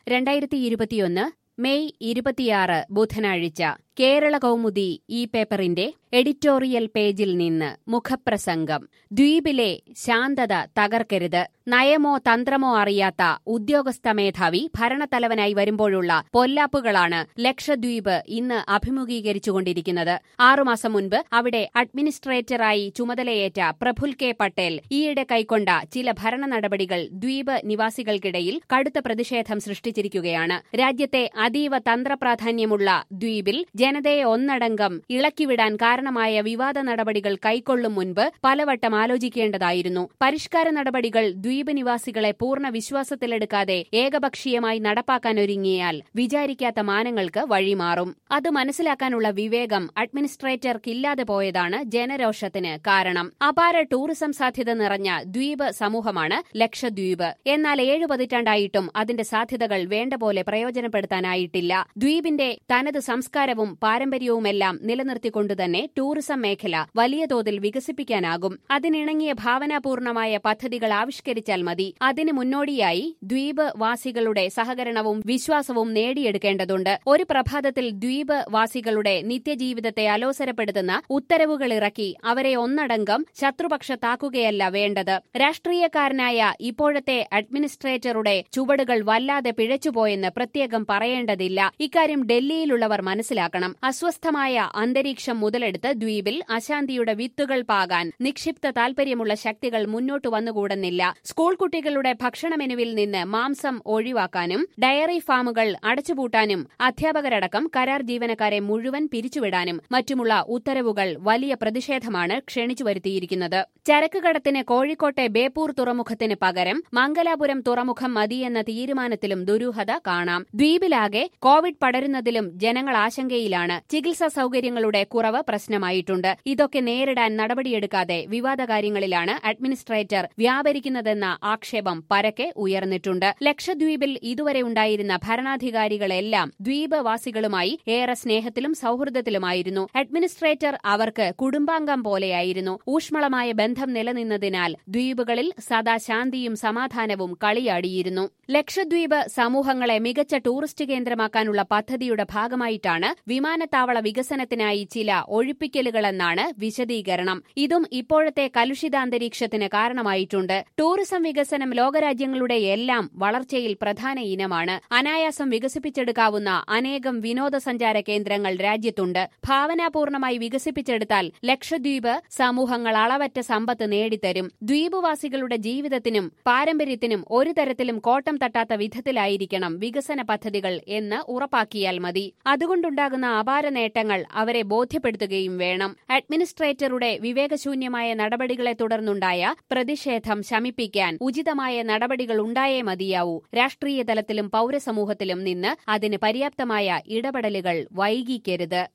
രണ്ടായിരത്തി ഇരുപത്തിയൊന്ന് മെയ് ഇരുപത്തിയാറ് ബുധനാഴ്ച കേരള കൗമുദി ഈ പേപ്പറിന്റെ എഡിറ്റോറിയൽ പേജിൽ നിന്ന് മുഖപ്രസംഗം ദ്വീപിലെ ശാന്തത തകർക്കരുത് നയമോ തന്ത്രമോ അറിയാത്ത ഉദ്യോഗസ്ഥ മേധാവി ഭരണത്തലവനായി വരുമ്പോഴുള്ള പൊല്ലാപ്പുകളാണ് ലക്ഷദ്വീപ് ഇന്ന് അഭിമുഖീകരിച്ചുകൊണ്ടിരിക്കുന്നത് ആറുമാസം മുൻപ് അവിടെ അഡ്മിനിസ്ട്രേറ്ററായി ചുമതലയേറ്റ പ്രഫുൽ കെ പട്ടേൽ ഈയിടെ കൈക്കൊണ്ട ചില ഭരണ നടപടികൾ ദ്വീപ് നിവാസികൾക്കിടയിൽ കടുത്ത പ്രതിഷേധം സൃഷ്ടിച്ചിരിക്കുകയാണ് രാജ്യത്തെ അതീവ തന്ത്രപ്രാധാന്യമുള്ള ദ്വീപിൽ ജനതയെ ഒന്നടങ്കം ഇളക്കിവിടാൻ കാരണമായ വിവാദ നടപടികൾ കൈക്കൊള്ളും മുൻപ് പലവട്ടം ആലോചിക്കേണ്ടതായിരുന്നു പരിഷ്കാര നടപടികൾ ദ്വീപ് നിവാസികളെ പൂർണ്ണ വിശ്വാസത്തിലെടുക്കാതെ ഏകപക്ഷീയമായി നടപ്പാക്കാനൊരുങ്ങിയാൽ വിചാരിക്കാത്ത മാനങ്ങൾക്ക് വഴിമാറും അത് മനസ്സിലാക്കാനുള്ള വിവേകം അഡ്മിനിസ്ട്രേറ്റർക്കില്ലാതെ പോയതാണ് ജനരോഷത്തിന് കാരണം അപാര ടൂറിസം സാധ്യത നിറഞ്ഞ ദ്വീപ് സമൂഹമാണ് ലക്ഷദ്വീപ് എന്നാൽ ഏഴു പതിറ്റാണ്ടായിട്ടും അതിന്റെ സാധ്യതകൾ വേണ്ട പോലെ പ്രയോജനപ്പെടുത്താനായിട്ടില്ല ദ്വീപിന്റെ തനത് സംസ്കാരവും പാരമ്പര്യവുമെല്ലാം നിലനിർത്തിക്കൊണ്ടുതന്നെ ടൂറിസം മേഖല വലിയ തോതിൽ വികസിപ്പിക്കാനാകും അതിനിണങ്ങിയ ഭാവനാപൂർണമായ പദ്ധതികൾ ആവിഷ്കരിച്ചാൽ മതി അതിന് മുന്നോടിയായി ദ്വീപ് വാസികളുടെ സഹകരണവും വിശ്വാസവും നേടിയെടുക്കേണ്ടതുണ്ട് ഒരു പ്രഭാതത്തിൽ ദ്വീപ് വാസികളുടെ നിത്യജീവിതത്തെ അലോസരപ്പെടുത്തുന്ന ഉത്തരവുകൾ ഇറക്കി അവരെ ഒന്നടങ്കം ശത്രുപക്ഷത്താക്കുകയല്ല വേണ്ടത് രാഷ്ട്രീയക്കാരനായ ഇപ്പോഴത്തെ അഡ്മിനിസ്ട്രേറ്ററുടെ ചുവടുകൾ വല്ലാതെ പിഴച്ചുപോയെന്ന് പ്രത്യേകം പറയേണ്ടതില്ല ഇക്കാര്യം ഡൽഹിയിലുള്ളവർ മനസ്സിലാക്കണം അസ്വസ്ഥമായ അന്തരീക്ഷം മുതലെടുത്ത് ദ്വീപിൽ അശാന്തിയുടെ വിത്തുകൾ പാകാൻ നിക്ഷിപ്ത താൽപര്യമുള്ള ശക്തികൾ മുന്നോട്ട് വന്നുകൂടുന്നില്ല സ്കൂൾ കുട്ടികളുടെ ഭക്ഷണ മെനുവിൽ നിന്ന് മാംസം ഒഴിവാക്കാനും ഡയറി ഫാമുകൾ അടച്ചുപൂട്ടാനും അധ്യാപകരടക്കം കരാർ ജീവനക്കാരെ മുഴുവൻ പിരിച്ചുവിടാനും മറ്റുമുള്ള ഉത്തരവുകൾ വലിയ പ്രതിഷേധമാണ് ക്ഷണിച്ചു വരുത്തിയിരിക്കുന്നത് ചരക്ക് കടത്തിന് കോഴിക്കോട്ടെ ബേപ്പൂർ തുറമുഖത്തിന് പകരം മംഗലാപുരം തുറമുഖം മതിയെന്ന തീരുമാനത്തിലും ദുരൂഹത കാണാം ദ്വീപിലാകെ കോവിഡ് പടരുന്നതിലും ജനങ്ങൾ ആശങ്കയിലാണ് ചികിത്സാ സൌകര്യങ്ങളുടെ കുറവ് പ്രശ്നമായിട്ടുണ്ട് ഇതൊക്കെ നേരിടാൻ നടപടിയെടുക്കാതെ വിവാദ കാര്യങ്ങളിലാണ് അഡ്മിനിസ്ട്രേറ്റർ വ്യാപരിക്കുന്നതെന്ന ആക്ഷേപം പരക്കെ ഉയർന്നിട്ടുണ്ട് ലക്ഷദ്വീപിൽ ഇതുവരെ ഉണ്ടായിരുന്ന ഭരണാധികാരികളെല്ലാം ദ്വീപ് വാസികളുമായി ഏറെ സ്നേഹത്തിലും സൌഹൃദത്തിലുമായിരുന്നു അഡ്മിനിസ്ട്രേറ്റർ അവർക്ക് കുടുംബാംഗം പോലെയായിരുന്നു ഊഷ്മളമായ ബന്ധം നിലനിന്നതിനാൽ ദ്വീപുകളിൽ സദാ ശാന്തിയും സമാധാനവും കളിയാടിയിരുന്നു ലക്ഷദ്വീപ് സമൂഹങ്ങളെ മികച്ച ടൂറിസ്റ്റ് കേന്ദ്രമാക്കാനുള്ള പദ്ധതിയുടെ ഭാഗമായിട്ടാണ് വിമാനത്താവള വികസനത്തിനായി ചില ഒഴിപ്പിക്കലുകളെന്നാണ് വിശദീകരണം ഇതും ഇപ്പോഴത്തെ കലുഷിതാന്തരീക്ഷത്തിന് കാരണമായിട്ടുണ്ട് ടൂറിസം വികസനം ലോകരാജ്യങ്ങളുടെ എല്ലാം വളർച്ചയിൽ പ്രധാന ഇനമാണ് അനായാസം വികസിപ്പിച്ചെടുക്കാവുന്ന അനേകം വിനോദസഞ്ചാര കേന്ദ്രങ്ങൾ രാജ്യത്തുണ്ട് ഭാവനാപൂർണമായി വികസിപ്പിച്ചെടുത്താൽ ലക്ഷദ്വീപ് സമൂഹങ്ങൾ അളവറ്റ സമ്പത്ത് നേടിത്തരും ദ്വീപുവാസികളുടെ ജീവിതത്തിനും പാരമ്പര്യത്തിനും ഒരു തരത്തിലും കോട്ടം തട്ടാത്ത വിധത്തിലായിരിക്കണം വികസന പദ്ധതികൾ എന്ന് ഉറപ്പാക്കിയാൽ മതി അതുകൊണ്ടുണ്ടാകുന്ന അപാര നേട്ടങ്ങൾ അവരെ ബോധ്യപ്പെടുത്തുകയും വേണം അഡ്മിനിസ്ട്രേറ്ററുടെ വിവേകശൂന്യമായ നടപടികളെ തുടർന്നുണ്ടായ പ്രതിഷേധം ശമിപ്പിക്കാൻ ഉചിതമായ നടപടികൾ ഉണ്ടായേ മതിയാവൂ രാഷ്ട്രീയ തലത്തിലും പൌരസമൂഹത്തിലും നിന്ന് അതിന് പര്യാപ്തമായ ഇടപെടലുകൾ വൈകിക്കരുത്